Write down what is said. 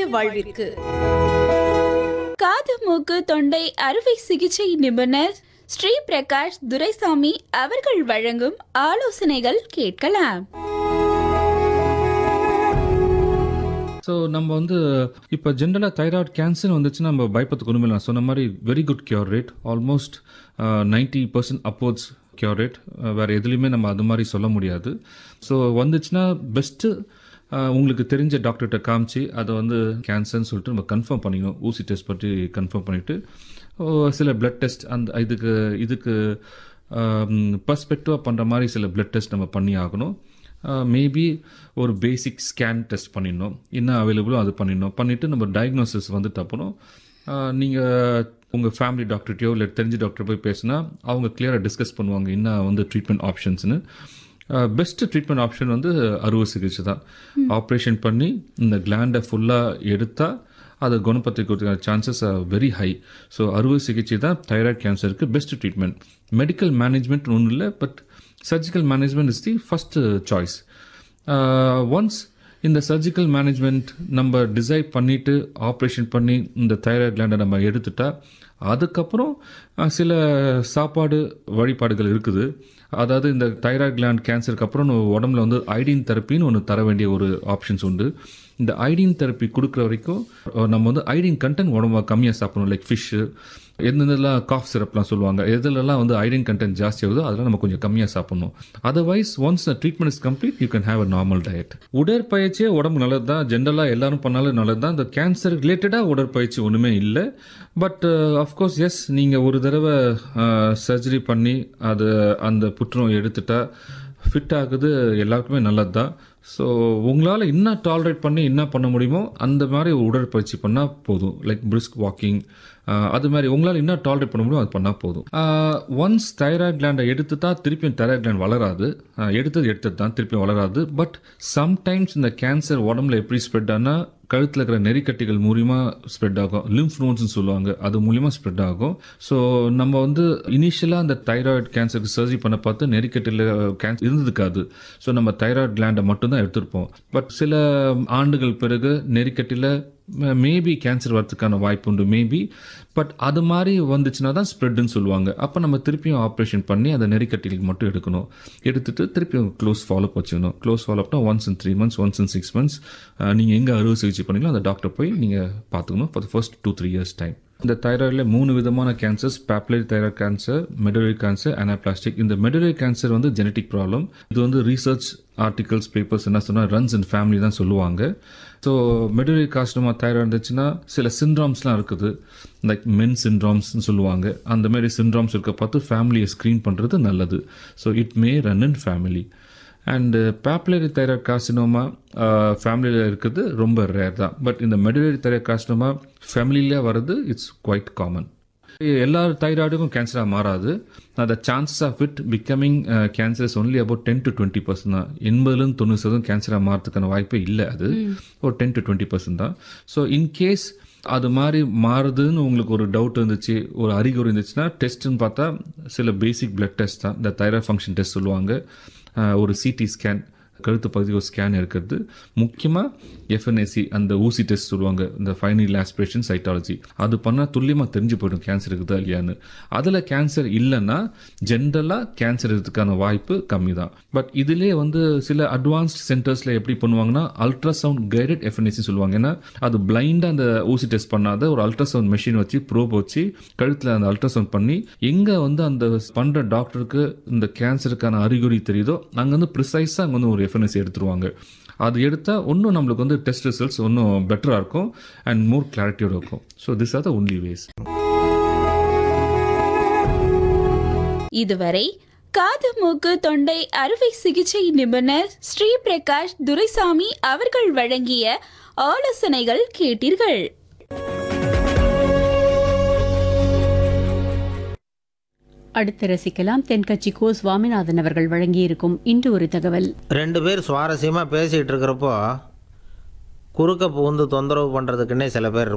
வாழ்விற்கு காது மூக்கு தொண்டை அறுவை சிகிச்சை நிபுணர் ஸ்ரீ பிரகாஷ் துரைசாமி அவர்கள் வழங்கும் ஆலோசனைகள் கேட்கலாம் ஸோ நம்ம வந்து இப்போ ஜென்ரலாக தைராய்டு கேன்சர் வந்துச்சுன்னா நம்ம பயப்பத்துக்கு ஒன்றுமே இல்லை. நான் சொன்ன மாதிரி very good cure rate almost ninety percent upwards cure rate வேறு எதுலேயுமே நம்ம அது மாதிரி சொல்ல முடியாது ஸோ வந்துச்சுன்னா பெஸ்ட்டு உங்களுக்கு தெரிஞ்ச டாக்டர்கிட்ட காமிச்சு அதை வந்து கேன்சர்னு சொல்லிட்டு நம்ம கன்ஃபார்ம் பண்ணிக்கணும் ஊசி டெஸ்ட் பற்றி கன்ஃபார்ம் பண்ணிவிட்டு சில பிளட் டெஸ்ட் அந்த இதுக்கு இதுக்கு பர்ஸ்பெக்டிவாக பண்ணுற மாதிரி சில பிளட் டெஸ்ட் நம்ம பண்ணி ஆகணும் மேபி ஒரு பேசிக் ஸ்கேன் டெஸ்ட் பண்ணிடணும் என்ன அவைலபிளோ அது பண்ணிடணும் பண்ணிவிட்டு நம்ம டயக்னோசிஸ் வந்துட்டு அப்புறம் நீங்கள் உங்கள் ஃபேமிலி டாக்டர்கிட்டயோ இல்லை தெரிஞ்ச டாக்டர் போய் பேசினா அவங்க கிளியராக டிஸ்கஸ் பண்ணுவாங்க என்ன வந்து ட்ரீட்மெண்ட் ஆப்ஷன்ஸ்னு பெஸ்ட் ட்ரீட்மெண்ட் ஆப்ஷன் வந்து அறுவை சிகிச்சை தான் ஆப்ரேஷன் பண்ணி இந்த கிளாண்டை ஃபுல்லாக எடுத்தால் அதை குணப்படுத்திக்கிறதுக்கான chances are very high so அறுவை சிகிச்சை தான் தைராய்டு கேன்சருக்கு பெஸ்ட் ட்ரீட்மெண்ட் மெடிக்கல் மேனேஜ்மெண்ட் ஒன்றும் இல்லை but surgical management is the first choice once இந்த சர்ஜிக்கல் மேனேஜ்மெண்ட் நம்ம டிசைட் பண்ணிவிட்டு ஆப்ரேஷன் பண்ணி இந்த தைராய்டு கிளாண்டை நம்ம எடுத்துட்டா அதுக்கப்புறம் அஹ், சில சாப்பாடு வழிபாடுகள் இருக்குது அதாவது இந்த தைராய்டு கிளாண்ட் கேன்சருக்கு அப்புறம் நம்ம உடம்புல வந்து ஐடின் தெரப்பின்னு ஒன்று தர வேண்டிய ஒரு ஆப்ஷன்ஸ் உண்டு இந்த ஐடின் தெரப்பி கொடுக்குற வரைக்கும் அஹ், நம்ம வந்து ஐடின் கண்டென்ட் உடம்பு கம்மியாக சாப்பிடணும் லைக் ஃபிஷ்ஷு எந்தெந்தெல்லாம் காஃப் சிரப்லாம் சொல்லுவாங்க எதுலலாம் வந்து ஐடின் கண்டென்ட் ஜாஸ்தி ஆகுதோ அதெல்லாம் நம்ம கொஞ்சம் கம்மியாக சாப்பிடணும் otherwise once treatment is complete you can have a normal diet உடற்பயிற்சியே உடம்பு நல்லது தான் ஜென்ரலாக எல்லாரும் பண்ணாலும் நல்லது தான் இந்த கேன்சர் ரிலேட்டடாக உடற்பயிற்சி ஒன்றுமே இல்லை பட் அஃப்கோர்ஸ் எஸ் நீங்கள் ஒரு தடவை சர்ஜரி பண்ணி அது அந்த புற்றுநோய் எடுத்துட்டா ஃபிட் ஆகுது எல்லாருக்குமே நல்லது தான் ஸோ உங்களால் என்ன டாலரேட் பண்ணி என்ன பண்ண முடியுமோ அந்த மாதிரி உடற்பயிற்சி பண்ணால் போதும் லைக் பிரிஸ்க் வாக்கிங் அது மாதிரி உங்களால் என்ன டாலரேட் பண்ண முடியுமோ அது பண்ணால் போதும் ஒன்ஸ் தைராய்டு கிளாண்டை எடுத்துட்டா திருப்பியும் தைராய்டு கிளாண்ட் வளராது ஆஹ் எடுத்தது எடுத்தது தான் திருப்பியும் வளராது பட் சம்டைம்ஸ் இந்த கேன்சர் உடம்புல எப்படி ஸ்ப்ரெட் ஆனால் கழுத்தில் இருக்கிற நெறிக்கட்டிகள் மூலியமா ஸ்ப்ரெட் ஆகும் லிம்ஃப் நோட்ஸ்னு சொல்லுவாங்க அது மூலியமா ஸ்ப்ரெட் ஆகும் ஸோ நம்ம வந்து இனிஷியலாக அந்த தைராய்டு கேன்சருக்கு சர்ஜரி பண்ண பார்த்து நெறிக்கட்டியில் கேன்சர் இருந்திருக்காது ஸோ நம்ம தைராய்டு கிளாண்டை மட்டும்தான் எடுத்திருப்போம் பட் சில ஆண்டுகள் பிறகு நெறிக்கட்டியில் மேபி கேன்சர் வரதுக்கான வாய்ப்பு உண்டு மேபி பட் அது மாதிரி வந்துச்சுன்னா தான் ஸ்ப்ரெட்னு சொல்லுவாங்க அப்போ நம்ம திருப்பியும் ஆப்ரேஷன் பண்ணி அந்த நெறிக்கட்டிகளுக்கு மட்டும் எடுக்கணும் எடுத்துட்டு திருப்பியும் க்ளோஸ் ஃபாலோப் வச்சுக்கணும் க்ளோஸ் ஃபாலோப்னா once in three months once in six months நீங்கள் எங்கே அறுவை சிகிச்சை பண்ணீங்களோ அந்த டாக்டர் போய் நீங்கள் பார்த்துக்கணும் for first two three years time இந்த தைராய்டில் மூணு விதமான cancers papillary thyroid cancer medullary cancer anaplastic இந்த மெடுலரி கேன்சர் வந்து ஜெனட்டிக் ப்ராப்ளம் இது வந்து ரீசர்ச் ஆர்டிகல்ஸ் பேப்பர்ஸ் என்ன சொன்னால் ரன்ஸ் அண்ட் ஃபேமிலி தான் சொல்லுவாங்க ஸோ மெடுலரி காஸ்டமாக தைராய்டு இருந்துச்சுன்னா சில சிண்ட்ராம்ஸ்லாம் இருக்குது லைக் மென் சிண்ட்ராம்ஸ்னு சொல்லுவாங்க அந்த மாதிரி சிண்ட்ராம்ஸ் இருக்க பார்த்து ஃபேமிலியை ஸ்க்ரீன் பண்ணுறது நல்லது so it may run in family and papillary thyroid carcinoma ஃபேமிலியில் இருக்கிறது ரொம்ப ரேர் தான் பட் இந்த மெடுலரி தைராய்டு காசினோமா ஃபேமிலியிலே வர்றது இட்ஸ் குவைட் காமன் எல்லா தைராய்டுக்கும் கேன்சராக மாறாது அந்த chances of it becoming cancer only about ten to twenty percent தான் எண்பதுலேருந்து தொண்ணூறு சதவீதம் கேன்சராக மாறதுக்கான வாய்ப்பே இல்லை அது ஒரு டென் டு டுவெண்ட்டி பர்சன்ட் தான் ஸோ இன்கேஸ் அது மாதிரி மாறுதுன்னு உங்களுக்கு ஒரு டவுட் இருந்துச்சு ஒரு அறிகுறி இருந்துச்சுன்னா டெஸ்ட்டுன்னு பார்த்தா சில பேசிக் பிளட் டெஸ்ட் தான் இந்த தைராய்டு ஃபங்க்ஷன் டெஸ்ட் சொல்லுவாங்க அஹ், ஒரு சிடி ஸ்கேன் கழுத்து பகுதி ஒரு ஸ்கேன் இருக்கிறது முக்கியமாக எஃப்என்ஏசி அந்த ஊசி டெஸ்ட் சொல்லுவாங்க இந்த ஃபைனல் ஆஸ்பிரேஷன் சைட்டாலஜி அது பண்ணால் துல்லியமாக தெரிஞ்சு போயிடும் கேன்சர் இருக்குதா இல்லையான்னு அதில் கேன்சர் இல்லைன்னா ஜென்ரலாக கேன்சர் இருக்கிறதுக்கான வாய்ப்பு கம்மி தான் பட் இதிலே வந்து சில அட்வான்ஸ்ட் சென்டர்ஸில் எப்படி பண்ணுவாங்கன்னா அல்ட்ராசவுண்ட் கைடட் எஃப்என்ஏசி சொல்லுவாங்க ஏன்னா அது பிளைண்டாக அந்த ஊசி டெஸ்ட் பண்ணாத ஒரு அல்ட்ராசவுண்ட் மெஷின் வச்சு ப்ரோப் வச்சு கழுத்தில் அந்த அல்ட்ராசவுண்ட் பண்ணி எங்கே வந்து அந்த பண்ணுற டாக்டருக்கு இந்த கேன்சருக்கான அறிகுறி தெரியுதோ அங்கே வந்து ப்ரிசைஸாக அங்கே வந்து ஒரு எஃப்என்எஸ்சி எடுத்துருவாங்க அது எடுத்தால் இன்னும் நம்மளுக்கு வந்து டெஸ்ட் ரிசல்ட்ஸ் இன்னும் பெட்டராக இருக்கும் அண்ட் மோர் கிளாரிட்டியோட இருக்கும் so this are the only ways இதுவரை காது மூக்கு தொண்டை அறுவை சிகிச்சை நிபுணர் ஸ்ரீ பிரகாஷ் துரைசாமி அவர்கள் வழங்கிய ஆலோசனைகள் கேட்டீர்கள் அடுத்து ரசிக்கலாம் தென்கட்சி கோ சுவாமிநாதன் அவர்கள் வழங்கியிருக்கும் இன்று ஒரு தகவல் ரெண்டு பேர் சுவாரஸ்யமாக பேசிகிட்டு இருக்கிறப்போ குறுக்க புகுந்து தொந்தரவு பண்ணுறதுக்குன்னே சில பேர்